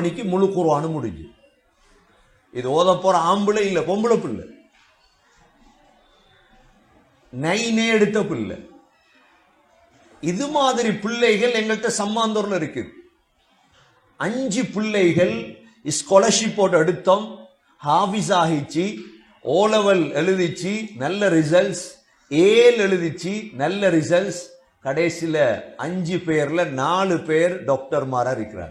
மணிக்கு முழு குர்ஆனும் முடிஞ்சு இது ஓத போற ஆம்பளை இல்ல பொம்பளை பிள்ளை நைனே எடுத்த பிள்ளை இது மாதிரி பிள்ளைகள் எங்கள்கிட்ட சம்மாந்தூர்ல இருக்குது அஞ்சு பிள்ளைகள் ஸ்காலர்ஷிப்போட எடுத்தோம் ஹாஃபிஸ் ஆகிச்சு ஓ லெவல் எழுதிச்சு நல்ல ரிசல்ட்ஸ் ஏல் எழுதிச்சு நல்ல ரிசல்ட்ஸ் கடைசியில் அஞ்சு பேர்ல நாலு பேர் டாக்டர்மாரா இருக்கிறார்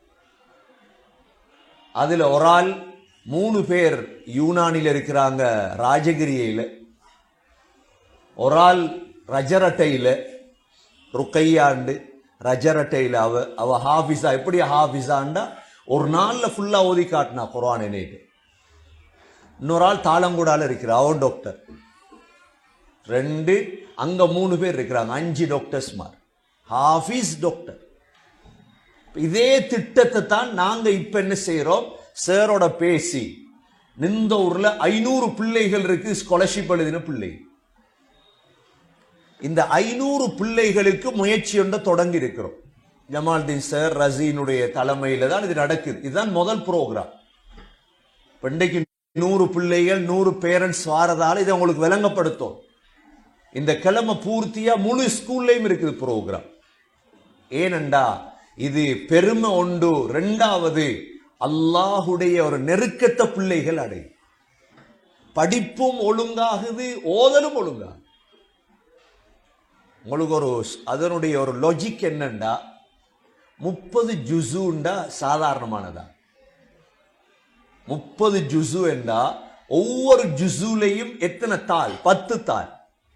அதுல ஒரு ஆள் மூணு பேர் யூனானில் இருக்கிறாங்க ராஜகிரியில ஒரு ஆள் ரஜரட்டையில் ருக்கையாண்டு ரஜரட்டையில் அவ அவ ஹாஃபிஸா எப்படி ஹாஃபிஸாண்டா ஒரு நாள்ல ஃபுல்லா ஓதி காட்டினா குரான் என்னைட்டு இன்னொரு ஆள் தாளங்கூடால இருக்கிற அவன் டாக்டர் ரெண்டு அங்க மூணு பேர் இருக்கிறாங்க அஞ்சு டாக்டர்ஸ்மார் ஹாஃபிஸ் டாக்டர் இதே திட்டத்தை தான் நாங்க இப்ப என்ன செய்யறோம் சாரோட பேசி நிந்த ஊர்ல ஐநூறு பிள்ளைகள் இருக்கு ஸ்காலர்ஷிப் எழுதின பிள்ளை இந்த ஐநூறு பிள்ளைகளுக்கு முயற்சி ஒன்றை தொடங்கி இருக்கிறோம் ஜமால்தீன் சார் ரசீனுடைய தலைமையில தான் இது நடக்குது இதுதான் முதல் ப்ரோக்ராம் இன்றைக்கு நூறு பிள்ளைகள் நூறு பேரண்ட்ஸ் வாரதால இதை உங்களுக்கு விளங்கப்படுத்தும் இந்த கிழமை பூர்த்தியா முழு ஸ்கூல்லையும் இருக்குது ப்ரோக்ராம் ஏனண்டா இது பெருமை உண்டு ரெண்டாவது அல்லாஹுடைய ஒரு நெருக்கத்தை பிள்ளைகள் அடையும் படிப்பும் ஒழுங்காகுது ஓதலும் ஒழுங்கா உங்களுக்கு ஒரு அதனுடைய ஒரு லாஜிக் என்னண்டா முப்பது ஜுசுண்டா சாதாரணமானதா முப்பது ஜுசு என்றா ஒவ்வொரு ஜுசுலையும் எத்தனை தாள் பத்து தாள்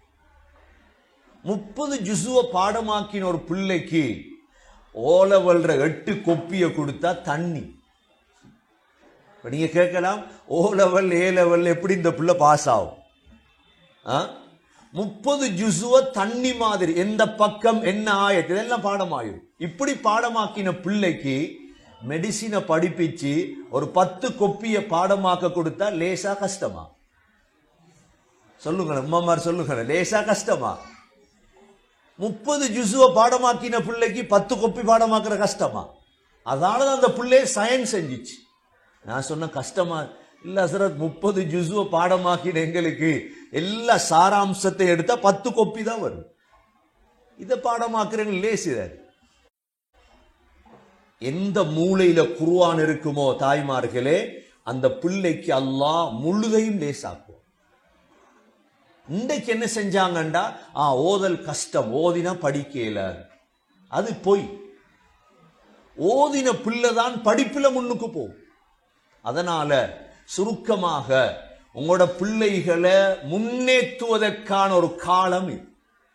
முப்பது ஜுசுவை பாடமாக்கின ஒரு பிள்ளைக்கு ஓலவல்ற எட்டு கொப்பிய கொடுத்தா தண்ணி இப்ப நீங்க கேட்கலாம் ஓ லெவல் ஏ லெவல் எப்படி இந்த பிள்ளை பாஸ் ஆகும் ஆ? முப்பது ஜுசுவ தண்ணி மாதிரி எந்த பக்கம் என்ன ஆயத்து இதெல்லாம் பாடமாயிரும் இப்படி பாடமாக்கின பிள்ளைக்கு மெடிசினை படிப்பிச்சு ஒரு பத்து கொப்பிய பாடமாக்க கொடுத்தா லேசா கஷ்டமா சொல்லுங்க அம்மாமார் சொல்லுங்க லேசா கஷ்டமா முப்பது ஜுசுவ பாடமாக்கின பிள்ளைக்கு பத்து கொப்பி பாடமாக்குற கஷ்டமா அதனால தான் அந்த பிள்ளை சயின்ஸ் செஞ்சிச்சு நான் சொன்ன கஷ்டமா இல்ல ஹசரத் முப்பது ஜுசுவ பாடமாக்கின எங்களுக்கு எல்லா சாராம்சத்தை எடுத்தா பத்து கொப்பி தான் வரும் இதை பாடமாக்குறவங்க லேசிதார் எந்த மூலையில குருவான் இருக்குமோ தாய்மார்களே அந்த பிள்ளைக்கு அல்லாஹ் முழுதையும் லேசாக்குவோம் இன்றைக்கு என்ன செஞ்சாங்கண்டா ஆ ஓதல் கஷ்டம் ஓதினா படிக்கல அது பொய் ஓதின பிள்ளை தான் படிப்புல முன்னுக்கு போகும் அதனால சுருக்கமாக உங்களோட பிள்ளைகளை முன்னேற்றுவதற்கான ஒரு காலம் இது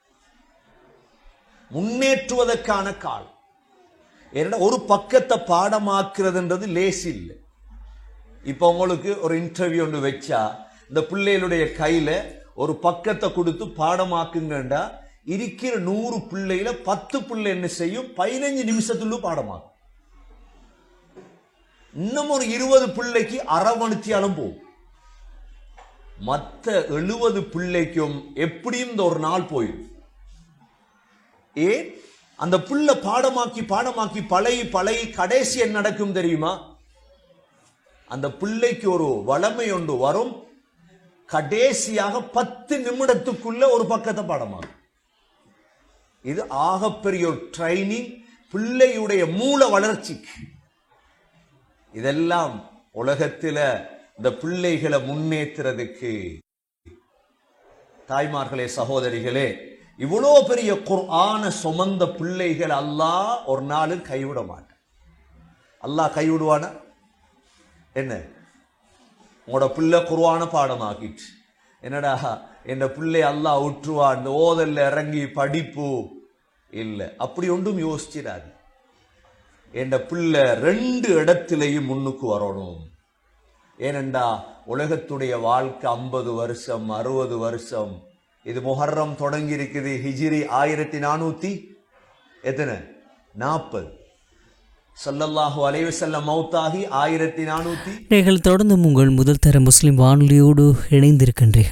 முன்னேற்றுவதற்கான காலம் ஏன்னா ஒரு பக்கத்தை பாடமாக்குறதுன்றது லேஸ் இல்லை இப்போ உங்களுக்கு ஒரு இன்டர்வியூ ஒன்று வச்சா இந்த பிள்ளைகளுடைய கையில ஒரு பக்கத்தை கொடுத்து பாடமாக்குங்கண்டா இருக்கிற நூறு பிள்ளையில பத்து பிள்ளை என்ன செய்யும் பதினஞ்சு நிமிஷத்துள்ள பாடமாக்கும் இன்னும் ஒரு இருபது பிள்ளைக்கு அரவணைத்தியாலும் போகும் மற்ற எழுபது பிள்ளைக்கும் எப்படியும் இந்த ஒரு நாள் போயிடும் ஏன் அந்த புள்ள பாடமாக்கி பாடமாக்கி பழகி பழகி கடைசி என்ன நடக்கும் தெரியுமா அந்த பிள்ளைக்கு ஒரு வளமை ஒன்று வரும் கடைசியாக பத்து நிமிடத்துக்குள்ள ஒரு பக்கத்தை பாடமாகும் இது ஆகப்பெரிய ஒரு ட்ரைனிங் பிள்ளையுடைய மூல வளர்ச்சிக்கு இதெல்லாம் உலகத்துல இந்த பிள்ளைகளை முன்னேற்றுறதுக்கு தாய்மார்களே சகோதரிகளே இவ்வளோ பெரிய குர்ஆன சுமந்த பிள்ளைகள் அல்லாஹ் ஒரு நாளும் கைவிட மாட்டான் அல்லாஹ் கைவிடுவானா என்ன உங்களோட பிள்ளை குர்ஆன பாடமாக்கிட்டு என்னடா என் பிள்ளை அல்லாஹ் விட்டுருவான் இந்த ஓதல்ல இறங்கி படிப்பு இல்லை அப்படி ஒன்றும் யோசிச்சிடாது என் பிள்ளை ரெண்டு இடத்திலையும் முன்னுக்கு வரணும் ஏனெண்டா உலகத்துடைய வாழ்க்கை ஐம்பது வருஷம் அறுபது வருஷம் இது முஹர்ரம் தொடங்கி இருக்குது ஹிஜிரி ஆயிரத்தி நானூத்தி எத்தனை நாற்பது ஸல்லல்லாஹு அலைஹி வஸல்லம் மௌத்தாகி ஆயிரத்தி நானூத்தி நீங்கள் தொடர்ந்தும் உங்கள் முதல் தர முஸ்லிம் வானொலியோடு இணைந்திருக்கின்றீர்கள்